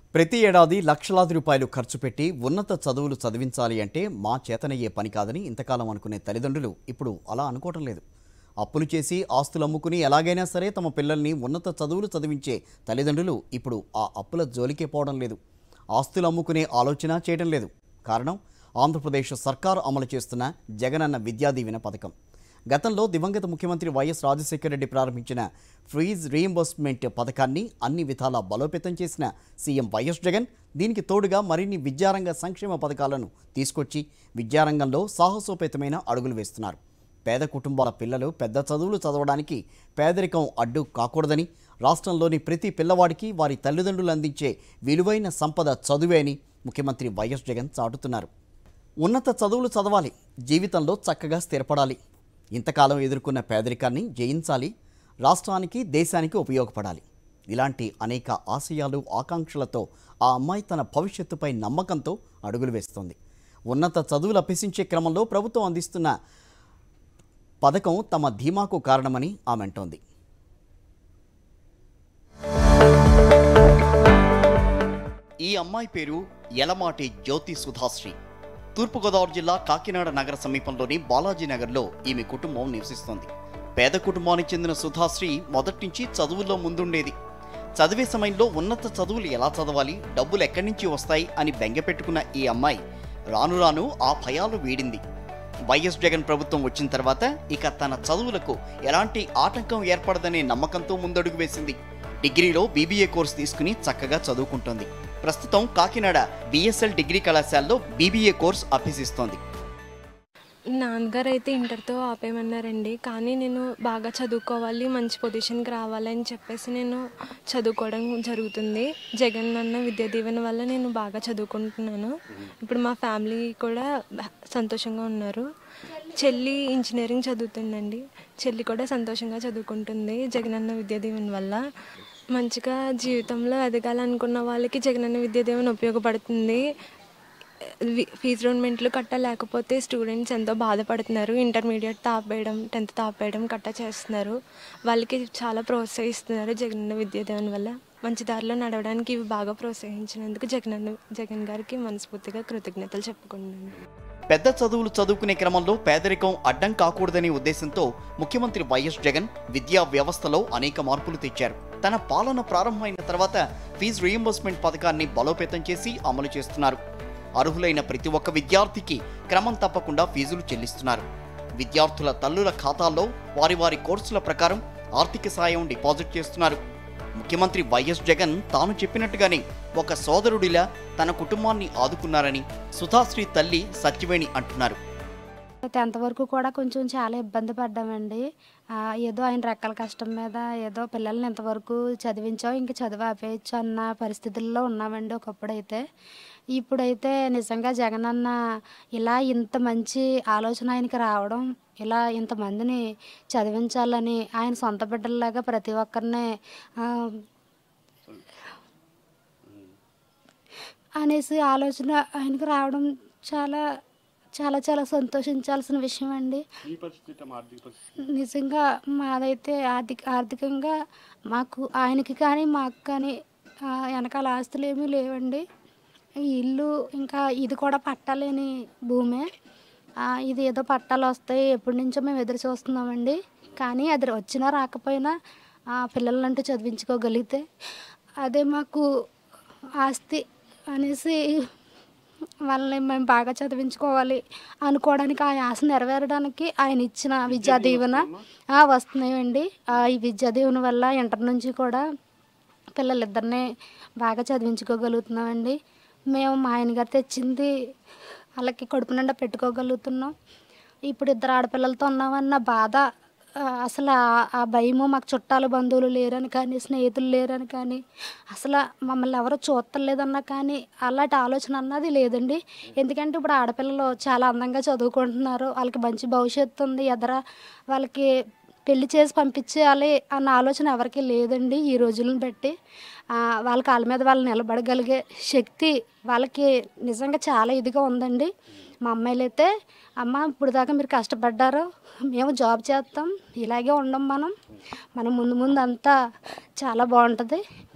ప్రతి ఏడాది లక్షలాది రూపాయలు ఖర్చు పెట్టి ఉన్నత చదువులు చదివించాలి అంటే మా చేతనయ్యే పని కాదని ఇంతకాలం అనుకునే తల్లిదండ్రులు ఇప్పుడు అలా అనుకోవటం లేదు అప్పులు చేసి ఆస్తులు అమ్ముకుని ఎలాగైనా సరే తమ పిల్లల్ని ఉన్నత చదువులు చదివించే తల్లిదండ్రులు ఇప్పుడు ఆ అప్పుల జోలికే పోవడం లేదు ఆస్తులు అమ్ముకునే ఆలోచన చేయడం లేదు కారణం ఆంధ్రప్రదేశ్ సర్కారు అమలు చేస్తున్న జగనన్న విద్యా దీవెన పథకం గతంలో దివంగత ముఖ్యమంత్రి వైఎస్ రాజశేఖర రెడ్డి ప్రారంభించిన ఫ్రీజ్ రీయింబర్స్మెంట్ పథకాన్ని అన్ని విధాలా బలోపేతం చేసిన సీఎం వైఎస్ జగన్ దీనికి తోడుగా మరిన్ని విద్యారంగ సంక్షేమ పథకాలను తీసుకొచ్చి విద్యారంగంలో సాహసోపేతమైన అడుగులు వేస్తున్నారు పేద కుటుంబాల పిల్లలు పెద్ద చదువులు చదవడానికి పేదరికం అడ్డు కాకూడదని రాష్ట్రంలోని ప్రతి పిల్లవాడికి వారి తల్లిదండ్రులు అందించే విలువైన సంపద చదువే అని ముఖ్యమంత్రి వైఎస్ జగన్ చాటుతున్నారు ఉన్నత చదువులు చదవాలి జీవితంలో చక్కగా స్థిరపడాలి ఇంతకాలం ఎదుర్కొన్న పేదరికాన్ని జయించాలి రాష్ట్రానికి దేశానికి ఉపయోగపడాలి ఇలాంటి అనేక ఆశయాలు ఆకాంక్షలతో ఆ అమ్మాయి తన భవిష్యత్తుపై నమ్మకంతో అడుగులు వేస్తోంది ఉన్నత చదువులు అభ్యసించే క్రమంలో ప్రభుత్వం అందిస్తున్న పథకం తమ ధీమాకు కారణమని ఆమె అంటోంది ఈ అమ్మాయి పేరు యలమాటి జ్యోతి సుధాశ్రీ తూర్పుగోదావరి జిల్లా కాకినాడ నగర సమీపంలోని బాలాజీ నగర్లో ఈమె కుటుంబం నివసిస్తోంది పేద కుటుంబానికి చెందిన సుధాశ్రీ మొదటి నుంచి చదువుల్లో ముందుండేది చదివే సమయంలో ఉన్నత చదువులు ఎలా చదవాలి డబ్బులు ఎక్కడి నుంచి వస్తాయి అని బెంగపెట్టుకున్న ఈ అమ్మాయి రాను రాను ఆ భయాలు వీడింది వైఎస్ జగన్ ప్రభుత్వం వచ్చిన తర్వాత ఇక తన చదువులకు ఎలాంటి ఆటంకం ఏర్పడదనే నమ్మకంతో ముందడుగు వేసింది డిగ్రీలో బీబీఏ కోర్సు తీసుకుని చక్కగా చదువుకుంటోంది ప్రస్తుతం కాకినాడ బిఎస్ఎల్ డిగ్రీ కళాశాలలో బీబీఏ కోర్సు అభ్యసిస్తోంది నాన్నగారు అయితే ఇంటర్తో ఆపేయమన్నారండి కానీ నేను బాగా చదువుకోవాలి మంచి పొజిషన్కి రావాలని చెప్పేసి నేను చదువుకోవడం జరుగుతుంది జగన్ అన్న విద్యా దీవెన వల్ల నేను బాగా చదువుకుంటున్నాను ఇప్పుడు మా ఫ్యామిలీ కూడా బా- సంతోషంగా ఉన్నారు చెల్లి ఇంజనీరింగ్ చదువుతుందండి చెల్లి కూడా సంతోషంగా చదువుకుంటుంది జగనన్న విద్యా దీవెన వల్ల మంచిగా జీవితంలో ఎదగాలనుకున్న వాళ్ళకి జగనన్న విద్యా దీవెన ఉపయోగపడుతుంది వి- ఫీజు రూన్మెంట్లు కట్ట లేకపోతే స్టూడెంట్స్ ఎంతో బాధపడుతున్నారు ఇంటర్మీడియట్ తాపేయడం టెన్త్ తాపేయడం కట్ట చేస్తున్నారు వాళ్ళకి చాలా ప్రోత్సహిస్తున్నారు జగనన్న విద్యాదేవన్ వల్ల మంచి దారిలో నడవడానికి ఇవి బాగా ప్రోత్సహించినందుకు జగనన్న జగన్ గారికి మనస్ఫూర్తిగా కృతజ్ఞతలు చెప్పుకున్నాను పెద్ద చదువులు చదువుకునే క్రమంలో పేదరికం అడ్డం కాకూడదనే ఉద్దేశంతో ముఖ్యమంత్రి వైఎస్ జగన్ విద్యా వ్యవస్థలో అనేక మార్పులు తెచ్చారు తన పాలన ప్రారంభమైన తర్వాత ఫీజు రీయింబర్స్మెంట్ పథకాన్ని బలోపేతం చేసి అమలు చేస్తున్నారు అర్హులైన ప్రతి ఒక్క విద్యార్థికి క్రమం తప్పకుండా ఫీజులు చెల్లిస్తున్నారు విద్యార్థుల తల్లుల ఖాతాల్లో వారి వారి కోర్సుల ప్రకారం ఆర్థిక సాయం డిపాజిట్ చేస్తున్నారు ముఖ్యమంత్రి వైఎస్ జగన్ తాను చెప్పినట్టుగానే ఒక సోదరుడిలా తన కుటుంబాన్ని ఆదుకున్నారని సుధాశ్రీ తల్లి సత్యవేణి అంటున్నారు టెన్త్ వరకు కూడా కొంచెం చాలా ఇబ్బంది పడ్డామండి ఆ, ఏదో ఆయన రెక్కల కష్టం మీద ఏదో పిల్లల్ని ఇంతవరకు చదివించాం ఇంక చదువు ఆపేయచ్చు అన్న పరిస్థితుల్లో ఉన్నామండి ఒకప్పుడైతే ఇప్పుడైతే నిజంగా జగనన్న ఇలా ఇంత మంచి ఆలోచన ఆయనకి రావడం ఇలా ఇంతమందిని చదివించాలని ఆయన సొంత బిడ్డల్లాగా ప్రతి ఒక్కరిని ఆ, అనేసి ఆలోచన ఆయనకు రావడం చాలా చాలా చాలా సంతోషించాల్సిన విషయం అండి నిజంగా మాదైతే ఆర్థిక ఆర్థికంగా మాకు ఆయనకి కానీ మాకు కానీ ఆ, వెనకాల ఆస్తులు ఏమీ లేవండి ఈ ఇల్లు ఇంకా ఇది కూడా పట్టాలేని భూమే ఆ, ఇది ఏదో పట్టాలు వస్తాయి ఎప్పటి నుంచో మేము ఎదురు చూస్తున్నామండి కానీ అది వచ్చినా రాకపోయినా ఆ, పిల్లలంటూ చదివించుకోగలిగితే అదే మాకు ఆస్తి అనేసి వాళ్ళని మేము బాగా చదివించుకోవాలి అనుకోవడానికి ఆ ఆశ నెరవేరడానికి ఆయన ఇచ్చిన విద్యా దీవెన ఆ, వస్తున్నాయండి ఆ, ఈ విద్యా దీవెన వల్ల ఇంటర్ నుంచి కూడా పిల్లలిద్దరిని బాగా చదివించుకోగలుగుతున్నామండి మేము మా ఆయన గారు తెచ్చింది వాళ్ళకి కడుపు నిండా పెట్టుకోగలుగుతున్నాం ఇప్పుడు ఇద్దరు ఆడపిల్లలతో ఉన్నామన్న బాధ ఆ, అసలు ఆ- ఆ భయము మాకు చుట్టాలు బంధువులు లేరని కానీ స్నేహితులు లేరని కానీ అసలు మమ్మల్ని ఎవరు చూస్తలేదన్నా కానీ అలాంటి ఆలోచన అన్నది లేదండి ఎందుకంటే ఇప్పుడు ఆడపిల్లలు చాలా అందంగా చదువుకుంటున్నారు వాళ్ళకి మంచి భవిష్యత్తు ఉంది ఎదర వాళ్ళకి పెళ్లి చేసి పంపించేయాలి అన్న ఆలోచన ఎవరికి లేదండి ఈ రోజులను బట్టి ఆ, వాళ్ళ కాళ్ళ మీద వాళ్ళు నిలబడగలిగే శక్తి వాళ్ళకి నిజంగా చాలా ఇదిగా ఉందండి మా అమ్మాయిలు అయితే అమ్మ ఇప్పుడు దాకా మీరు కష్టపడ్డారు మేము జాబ్ చేస్తాం ఇలాగే ఉండం మనం మనం ముందు ముందు అంతా చాలా బాగుంటుంది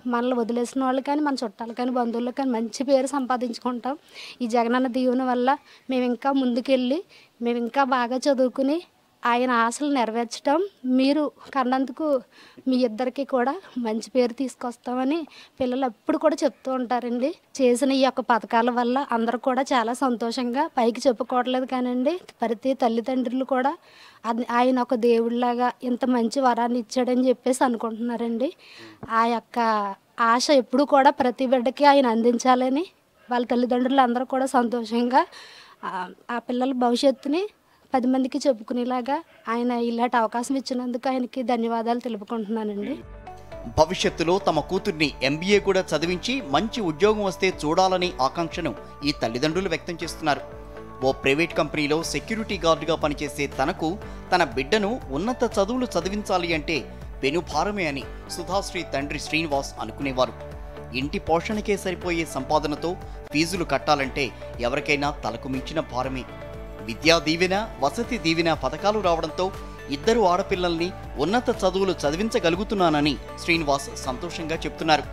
మనల్ని వదిలేసిన వాళ్ళు కానీ మన చుట్టాలు కానీ బంధువులు కానీ మంచి పేరు సంపాదించుకుంటాం ఈ జగనన్న దీవెన వల్ల మేము ఇంకా ముందుకెళ్ళి మేము ఇంకా బాగా చదువుకుని ఆయన ఆశలు నెరవేర్చడం మీరు కన్నందుకు మీ ఇద్దరికి కూడా మంచి పేరు తీసుకొస్తామని పిల్లలు ఎప్పుడు కూడా చెప్తూ ఉంటారండి చేసిన ఈ యొక్క పథకాల వల్ల అందరూ కూడా చాలా సంతోషంగా పైకి చెప్పుకోవట్లేదు కానండి ప్రతి తల్లిదండ్రులు కూడా అది ఆయన ఒక దేవుడిలాగా ఇంత మంచి వరాన్ని ఇచ్చాడని చెప్పేసి అనుకుంటున్నారండి ఆ యొక్క ఆశ ఎప్పుడు కూడా ప్రతి బిడ్డకి ఆయన అందించాలని వాళ్ళ తల్లిదండ్రులు అందరూ కూడా సంతోషంగా ఆ- ఆ పిల్లల భవిష్యత్తుని పది మందికి చెప్పుకునేలాగా ఆయన ఇలాంటి అవకాశం ఇచ్చినందుకు ఆయనకి ధన్యవాదాలు తెలుపుకుంటున్నానండి భవిష్యత్తులో తమ కూతుర్ని ఎంబీఏ కూడా చదివించి మంచి ఉద్యోగం వస్తే చూడాలని ఆకాంక్షను ఈ తల్లిదండ్రులు వ్యక్తం చేస్తున్నారు ఓ ప్రైవేట్ కంపెనీలో సెక్యూరిటీ గార్డుగా పనిచేసే తనకు తన బిడ్డను ఉన్నత చదువులు చదివించాలి అంటే పెనుభారమే అని సుధాశ్రీ తండ్రి శ్రీనివాస్ అనుకునేవారు ఇంటి పోషణకే సరిపోయే సంపాదనతో ఫీజులు కట్టాలంటే ఎవరికైనా తలకు మించిన భారమే విద్యా దీవెన వసతి దీవెన పథకాలు రావడంతో ఇద్దరు ఆడపిల్లల్ని ఉన్నత చదువులు చదివించగలుగుతున్నానని శ్రీనివాస్ సంతోషంగా చెప్తున్నారు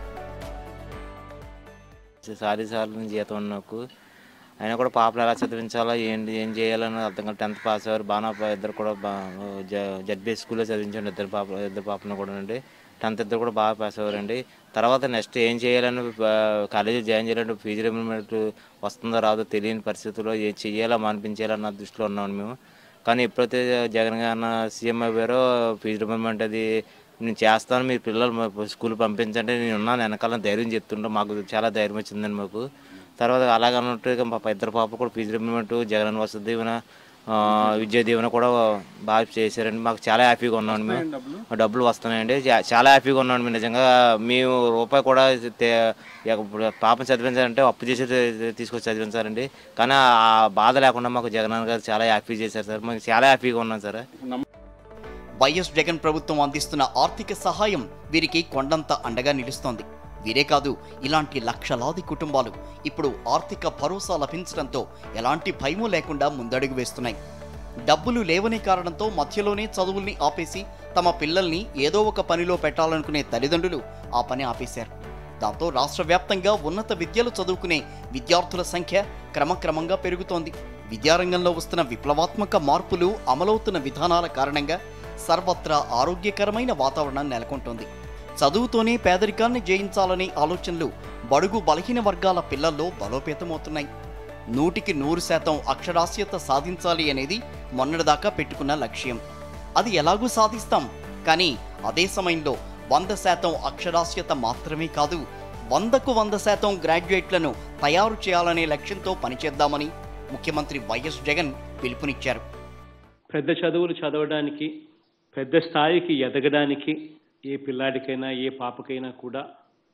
సారీ సార్లు జీతం ఉన్న నాకు అయినా కూడా పాపలు ఎలా చదివించాలో ఏంటి ఏం చేయాలని అర్థం కాదు టెన్త్ పాస్ అయ్యారు బాగా ఇద్దరు కూడా జడ్బీ స్కూల్లో చదివించండి ఇద్దరు పాప ఇద్దరు పాపను కూడా అండి టెన్త్ ఇద్దరు కూడా బాగా పాస్ అయ్యారండి తర్వాత నెక్స్ట్ ఏం చేయాలని కాలేజీ జాయిన్ చేయాలంటే ఫీజు రిమెంట్ వస్తుందో రాదో తెలియని పరిస్థితుల్లో ఏం చెయ్యాలో అనిపించాలన్న దృష్టిలో ఉన్నాం మేము కానీ ఎప్పుడైతే జగన్ గారు సీఎం అయిపోయారో ఫీజు రిమెంట్ అది నేను చేస్తాను మీరు పిల్లలు మా స్కూల్ పంపించండి నేను ఉన్నాను వెనకాల ధైర్యం చెప్తుంటే మాకు చాలా ధైర్యం వచ్చిందండి మాకు తర్వాత అలాగన్నట్టు మా ఇద్దరు పాప కూడా ఫీజు రిమెంట్ జగన్ వసతి దీవెన ఆ, విద్యా దీవెన కూడా బాగా చేశారండి మాకు చాలా హ్యాపీగా ఉన్నాం మేము డబ్బులు వస్తున్నాయండి చా- చాలా హ్యాపీగా ఉన్నాం మేము నిజంగా మేము రూపాయి కూడా తే- ఇక ఇప్పుడు పాపం చదివించాలంటే అప్పు చేసి తీ- తీసుకొచ్చి చదివించాలండి కానీ ఆ బాధ లేకుండా మాకు జగన్ గారు చాలా హ్యాపీ చేశారు సార్ మాకు చాలా హ్యాపీగా ఉన్నాం సార్ వైఎస్ జగన్ ప్రభుత్వం అందిస్తున్న ఆర్థిక సహాయం వీరికి కొండంత అండగా నిలుస్తోంది వీరే కాదు ఇలాంటి లక్షలాది కుటుంబాలు ఇప్పుడు ఆర్థిక భరోసా లభించడంతో ఎలాంటి భయమూ లేకుండా ముందడుగు వేస్తున్నాయి డబ్బులు లేవనే కారణంతో మధ్యలోనే చదువుల్ని ఆపేసి తమ పిల్లల్ని ఏదో ఒక పనిలో పెట్టాలనుకునే తల్లిదండ్రులు ఆ పని ఆపేశారు దాంతో రాష్ట్ర వ్యాప్తంగా ఉన్నత విద్యలు చదువుకునే విద్యార్థుల సంఖ్య క్రమక్రమంగా పెరుగుతోంది విద్యారంగంలో వస్తున్న విప్లవాత్మక మార్పులు అమలవుతున్న విధానాల కారణంగా సర్వత్రా ఆరోగ్యకరమైన వాతావరణం నెలకొంటోంది చదువుతోనే పేదరికాన్ని జయించాలనే ఆలోచనలు బడుగు బలహీన వర్గాల పిల్లల్లో బలోపేతమవుతున్నాయి నూటికి నూరు శాతం అక్షరాస్యత సాధించాలి అనేది మొన్నటిదాకా పెట్టుకున్న లక్ష్యం అది ఎలాగూ సాధిస్తాం కానీ అదే సమయంలో వంద శాతం అక్షరాస్యత మాత్రమే కాదు వందకు వంద శాతం గ్రాడ్యుయేట్లను తయారు చేయాలనే లక్ష్యంతో పనిచేద్దామని ముఖ్యమంత్రి వైఎస్ జగన్ పిలుపునిచ్చారు పెద్ద చదువులు చదవడానికి పెద్ద స్థాయికి ఎదగడానికి ఏ పిల్లాడికైనా ఏ పాపకైనా కూడా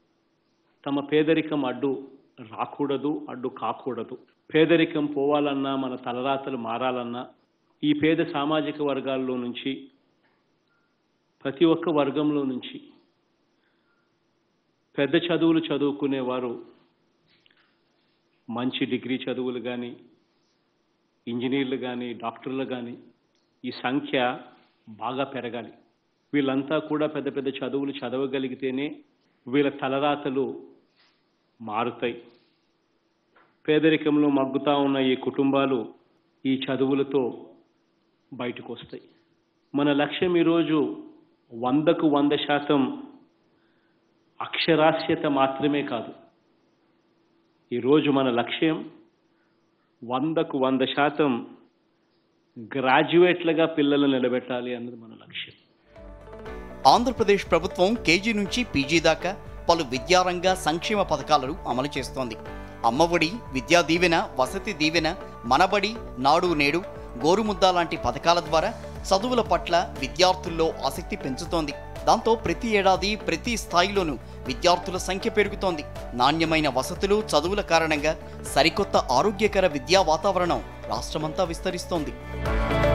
తమ పేదరికం అడ్డు రాకూడదు అడ్డు కాకూడదు పేదరికం పోవాలన్నా మన తలరాతలు మారాలన్నా ఈ పేద సామాజిక వర్గాల్లో నుంచి ప్రతి ఒక్క వర్గంలో నుంచి పెద్ద చదువులు చదువుకునేవారు మంచి డిగ్రీ చదువులు కానీ ఇంజనీర్లు కానీ డాక్టర్లు కానీ ఈ సంఖ్య బాగా పెరగాలి వీళ్ళంతా కూడా పెద్ద పెద్ద చదువులు చదవగలిగితేనే వీళ్ళ తలరాతలు మారుతాయి పేదరికంలో మగ్గుతా ఉన్న ఈ కుటుంబాలు ఈ చదువులతో బయటకు వస్తాయి మన లక్ష్యం ఈరోజు వందకు వంద శాతం అక్షరాస్యత మాత్రమే కాదు ఈరోజు మన లక్ష్యం వందకు వంద శాతం గ్రాడ్యుయేట్లుగా పిల్లలు నిలబెట్టాలి అన్నది మన లక్ష్యం ఆంధ్రప్రదేశ్ ప్రభుత్వం కేజీ నుంచి పీజీ దాకా పలు విద్యారంగ సంక్షేమ పథకాలను అమలు చేస్తోంది అమ్మఒడి విద్యా దీవెన వసతి దీవెన మనబడి నాడు నేడు గోరుముద్ద లాంటి పథకాల ద్వారా చదువుల పట్ల విద్యార్థుల్లో ఆసక్తి పెంచుతోంది దాంతో ప్రతి ఏడాది ప్రతి స్థాయిలోనూ విద్యార్థుల సంఖ్య పెరుగుతోంది నాణ్యమైన వసతులు చదువుల కారణంగా సరికొత్త ఆరోగ్యకర విద్యా వాతావరణం రాష్ట్రమంతా విస్తరిస్తోంది